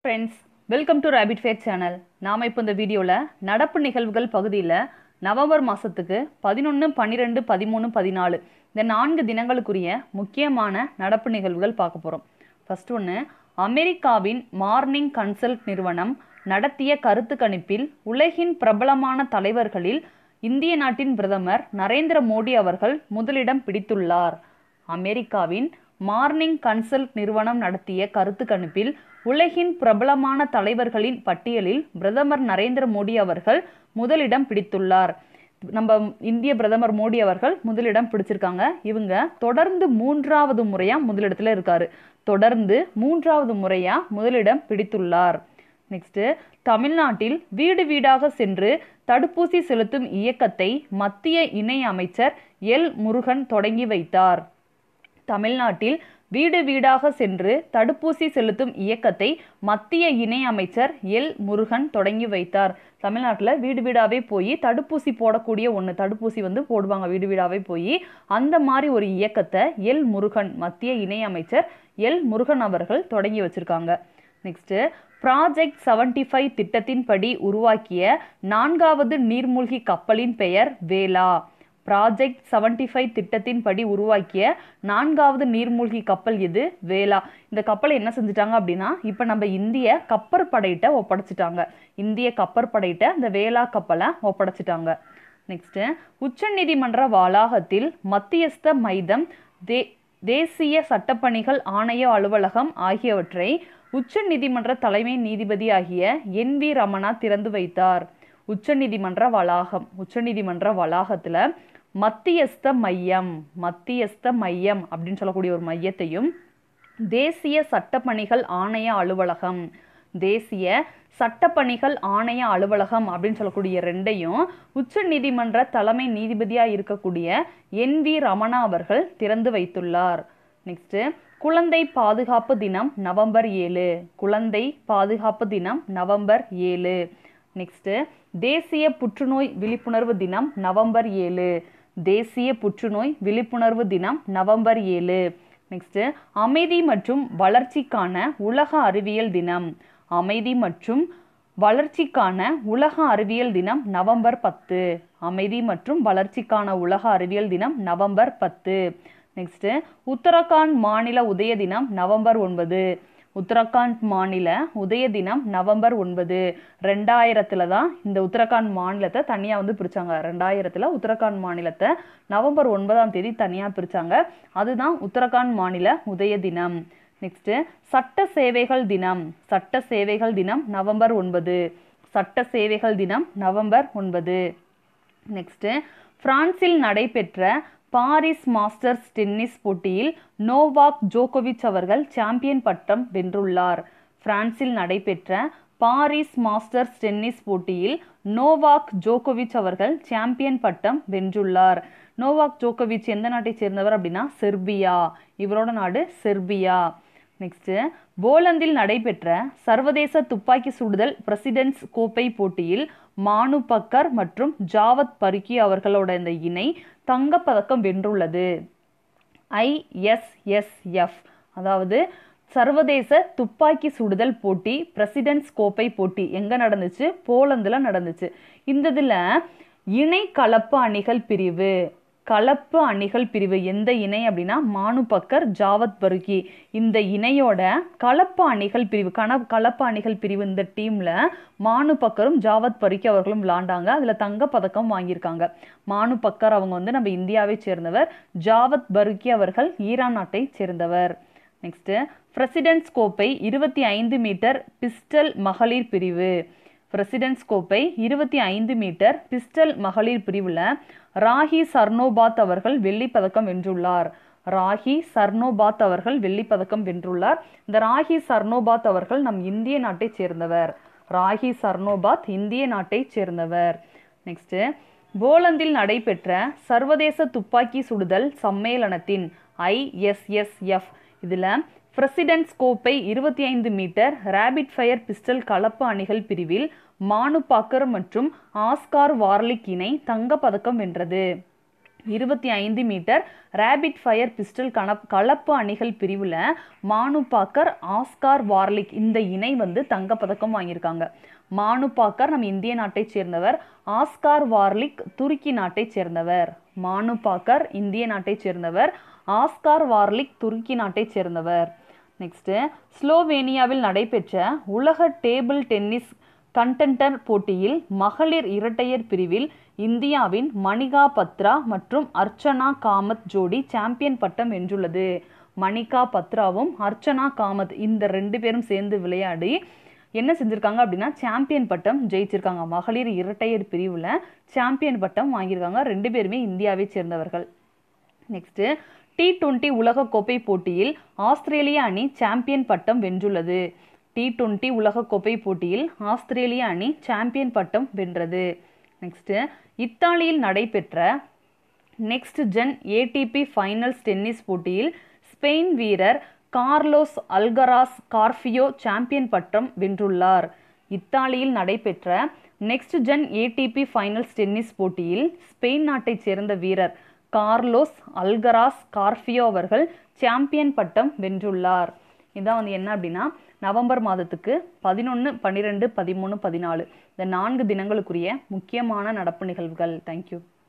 friends welcome to rapid fair channel நாம் இப்போ இந்த வீடியோவில் நடப்பு நிகழ்வுகள் பகுதியில் நவம்பர் மாதத்துக்கு பதினொன்று பன்னிரெண்டு பதிமூணு பதினாலு இந்த நான்கு தினங்களுக்குரிய முக்கியமான நடப்பு நிகழ்வுகள் பார்க்க போகிறோம் ஃபர்ஸ்ட் ஒன்று அமெரிக்காவின் மார்னிங் கன்சல்ட் நிறுவனம் நடத்திய கருத்து கணிப்பில் உலகின் பிரபலமான தலைவர்களில் இந்திய நாட்டின் பிரதமர் நரேந்திர மோடி அவர்கள் முதலிடம் பிடித்துள்ளார் அமெரிக்காவின் மார்னிங் கன்சல்ட் நிறுவனம் நடத்திய கருத்து கணிப்பில் உலகின் பிரபலமான தலைவர்களின் பட்டியலில் பிரதமர் நரேந்திர மோடி அவர்கள் முதலிடம் பிடித்துள்ளார் நம்ம இந்திய பிரதமர் மோடி அவர்கள் முதலிடம் பிடிச்சிருக்காங்க இவங்க தொடர்ந்து மூன்றாவது முறையா முதலிடத்துல இருக்காரு தொடர்ந்து மூன்றாவது முறையா முதலிடம் பிடித்துள்ளார் நெக்ஸ்ட் தமிழ்நாட்டில் வீடு வீடாக சென்று தடுப்பூசி செலுத்தும் இயக்கத்தை மத்திய இணை அமைச்சர் எல் முருகன் தொடங்கி வைத்தார் தமிழ்நாட்டில் வீடு வீடாக சென்று தடுப்பூசி செலுத்தும் இயக்கத்தை மத்திய இணை அமைச்சர் எல் முருகன் தொடங்கி வைத்தார் தமிழ்நாட்டில் வீடு வீடாவே போய் தடுப்பூசி போடக்கூடிய ஒன்று தடுப்பூசி வந்து போடுவாங்க வீடு வீடாவே போய் அந்த மாதிரி ஒரு இயக்கத்தை எல் முருகன் மத்திய இணை அமைச்சர் எல் முருகன் அவர்கள் தொடங்கி வச்சிருக்காங்க நெக்ஸ்ட்டு ப்ராஜெக்ட் செவன்டி ஃபைவ் திட்டத்தின்படி உருவாக்கிய நான்காவது நீர்மூழ்கி கப்பலின் பெயர் வேலா ப்ராஜெக்ட் செவன்டி ஃபைவ் திட்டத்தின்படி உருவாக்கிய நான்காவது நீர்மூழ்கி கப்பல் எது வேலா இந்த கப்பலை என்ன செஞ்சுட்டாங்க அப்படின்னா இப்போ நம்ம இந்திய கப்பற்படையிட்ட ஒப்படைச்சிட்டாங்க இந்திய கப்பற்படையிட்ட இந்த வேலா கப்பலை ஒப்படைச்சிட்டாங்க நெக்ஸ்ட்டு உச்சநீதிமன்ற வளாகத்தில் மத்தியஸ்த மைதம் தே தேசிய சட்டப்பணிகள் ஆணைய அலுவலகம் ஆகியவற்றை உச்சநீதிமன்ற தலைமை நீதிபதி ஆகிய என் வி ரமணா திறந்து வைத்தார் உச்சநீதிமன்ற வளாகம் உச்சநீதிமன்ற வளாகத்தில் மத்தியஸ்த மையம் மத்தியஸ்த மையம் அப்படின்னு சொல்லக்கூடிய ஒரு மையத்தையும் தேசிய சட்டப்பணிகள் ஆணைய அலுவலகம் தேசிய சட்டப்பணிகள் ஆணைய அலுவலகம் அப்படின்னு சொல்லக்கூடிய ரெண்டையும் உச்ச நீதிமன்ற தலைமை நீதிபதியாக இருக்கக்கூடிய என் வி ரமணா அவர்கள் திறந்து வைத்துள்ளார் நெக்ஸ்ட்டு குழந்தை பாதுகாப்பு தினம் நவம்பர் ஏழு குழந்தை பாதுகாப்பு தினம் நவம்பர் ஏழு நெக்ஸ்ட்டு தேசிய புற்றுநோய் விழிப்புணர்வு தினம் நவம்பர் ஏழு தேசிய புற்றுநோய் விழிப்புணர்வு தினம் நவம்பர் ஏழு நெக்ஸ்ட்டு அமைதி மற்றும் வளர்ச்சிக்கான உலக அறிவியல் தினம் அமைதி மற்றும் வளர்ச்சிக்கான உலக அறிவியல் தினம் நவம்பர் பத்து அமைதி மற்றும் வளர்ச்சிக்கான உலக அறிவியல் தினம் நவம்பர் பத்து நெக்ஸ்ட்டு உத்தரகாண்ட் மாநில உதய தினம் நவம்பர் ஒன்பது உத்தரகாண்ட் மாநில உதய தினம் நவம்பர் ஒன்பது ரெண்டாயிரத்தில் தான் இந்த உத்தரகாண்ட் மாநிலத்தை தனியாக வந்து பிரித்தாங்க ரெண்டாயிரத்தில் உத்தரகாண்ட் மாநிலத்தை நவம்பர் ஒன்பதாம் தேதி தனியாக பிரித்தாங்க அதுதான் உத்தரகாண்ட் மாநில உதய தினம் நெக்ஸ்ட்டு சட்ட சேவைகள் தினம் சட்ட சேவைகள் தினம் நவம்பர் ஒன்பது சட்ட சேவைகள் தினம் நவம்பர் ஒன்பது நெக்ஸ்ட்டு பிரான்சில் நடைபெற்ற பாரிஸ் மாஸ்டர்ஸ் டென்னிஸ் போட்டியில் நோவாக் ஜோகோவிச் அவர்கள் சாம்பியன் பட்டம் வென்றுள்ளார் பிரான்சில் நடைபெற்ற பாரிஸ் மாஸ்டர்ஸ் டென்னிஸ் போட்டியில் நோவாக் ஜோகோவிச் அவர்கள் சாம்பியன் பட்டம் வென்றுள்ளார் நோவாக் ஜோகோவிச் எந்த நாட்டை சேர்ந்தவர் அப்படின்னா செர்பியா இவரோட நாடு செர்பியா நெக்ஸ்ட்டு போலந்தில் நடைபெற்ற சர்வதேச துப்பாக்கி சுடுதல் பிரசிடென்ட்ஸ் கோப்பை போட்டியில் மானு பக்கர் மற்றும் ஜாவத் பருக்கி அவர்களோட இந்த இணை தங்கப்பதக்கம் வென்றுள்ளது ஐஎஸ்எஸ்எஃப் அதாவது சர்வதேச துப்பாக்கி சுடுதல் போட்டி பிரசிடென்ட்ஸ் கோப்பை போட்டி எங்கே நடந்துச்சு போலந்தில் நடந்துச்சு இந்த இதில் இணை கலப்பு அணிகள் பிரிவு கலப்பு அணிகள் பிரிவு எந்த இணை அப்படின்னா மானு பக்கர் ஜாவத் பருக்கி இந்த இணையோட கலப்பு அணிகள் பிரிவு கன கலப்பு அணிகள் பிரிவு இந்த டீமில் மானு பக்கரும் ஜாவத் பருக்கி அவர்களும் விளாண்டாங்க அதில் தங்க பதக்கம் வாங்கியிருக்காங்க மானு பக்கர் அவங்க வந்து நம்ம இந்தியாவை சேர்ந்தவர் ஜாவத் பருக்கி அவர்கள் ஈரான் நாட்டை சேர்ந்தவர் நெக்ஸ்ட்டு பிரசிடென்ட்ஸ் கோப்பை இருபத்தி ஐந்து மீட்டர் பிஸ்டல் மகளிர் பிரிவு பிரசிடென்ட்ஸ் கோப்பை இருபத்தி ஐந்து மீட்டர் பிஸ்டல் மகளிர் பிரிவில் ராஹி சர்னோபாத் அவர்கள் வெள்ளிப்பதக்கம் வென்றுள்ளார் ராஹி சர்னோபாத் அவர்கள் வெள்ளிப்பதக்கம் வென்றுள்ளார் இந்த ராஹி சர்னோபாத் அவர்கள் நம் இந்திய நாட்டை சேர்ந்தவர் ராஹி சர்னோபாத் இந்திய நாட்டை சேர்ந்தவர் நெக்ஸ்ட்டு போலந்தில் நடைபெற்ற சர்வதேச துப்பாக்கி சுடுதல் சம்மேளனத்தின் ஐஎஸ்எஸ்எஃப் இதில் பிரசிடென்ட்ஸ் கோப்பை இருபத்தி ஐந்து மீட்டர் ரேபிட் ஃபயர் பிஸ்டல் கலப்பு அணிகள் பிரிவில் மானு பாக்கர் மற்றும் ஆஸ்கார் வார்லிக் இணை தங்கப்பதக்கம் வென்றது இருபத்தி ஐந்து மீட்டர் ரேபிட் ஃபயர் பிஸ்டல் கணப் கலப்பு அணிகள் பிரிவில் மானு பாக்கர் ஆஸ்கார் வார்லிக் இந்த இணை வந்து தங்கப்பதக்கம் வாங்கியிருக்காங்க மானு பாக்கர் நம்ம இந்திய நாட்டைச் சேர்ந்தவர் ஆஸ்கார் வார்லிக் துருக்கி நாட்டைச் சேர்ந்தவர் மானு பாக்கர் இந்திய நாட்டைச் சேர்ந்தவர் ஆஸ்கார் வார்லிக் துருக்கி நாட்டைச் சேர்ந்தவர் நெக்ஸ்ட்டு ஸ்லோவேனியாவில் நடைபெற்ற உலக டேபிள் டென்னிஸ் கண்டென்டர் போட்டியில் மகளிர் இரட்டையர் பிரிவில் இந்தியாவின் மணிகா பத்ரா மற்றும் அர்ச்சனா காமத் ஜோடி சாம்பியன் பட்டம் வென்றுள்ளது மணிகா பத்ராவும் அர்ச்சனா காமத் இந்த ரெண்டு பேரும் சேர்ந்து விளையாடி என்ன செஞ்சுருக்காங்க அப்படின்னா சாம்பியன் பட்டம் ஜெயிச்சிருக்காங்க மகளிர் இரட்டையர் பிரிவில் சாம்பியன் பட்டம் வாங்கியிருக்காங்க ரெண்டு பேருமே இந்தியாவை சேர்ந்தவர்கள் நெக்ஸ்ட்டு டி டுவெண்ட்டி உலகக்கோப்பை போட்டியில் ஆஸ்திரேலிய அணி சாம்பியன் பட்டம் வென்றுள்ளது டி டுவெண்ட்டி உலகக்கோப்பை போட்டியில் ஆஸ்திரேலிய அணி சாம்பியன் பட்டம் வென்றது நெக்ஸ்ட்டு இத்தாலியில் நடைபெற்ற next gen ATP finals tennis போட்டியில் ஸ்பெயின் வீரர் கார்லோஸ் அல்கராஸ் கார்ஃபியோ சாம்பியன் பட்டம் வென்றுள்ளார் இத்தாலியில் நடைபெற்ற next gen ATP finals tennis போட்டியில் ஸ்பெயின் நாட்டைச் சேர்ந்த வீரர் கார்லோஸ் அல்கராஸ் கார்ஃபியோ அவர்கள் சாம்பியன் பட்டம் வென்றுள்ளார் இதான் வந்து என்ன அப்படின்னா நவம்பர் மாதத்துக்கு பதினொன்று பன்னிரெண்டு பதிமூணு பதினாலு இந்த நான்கு தினங்களுக்குரிய முக்கியமான நடப்பு நிகழ்வுகள் தேங்க்யூ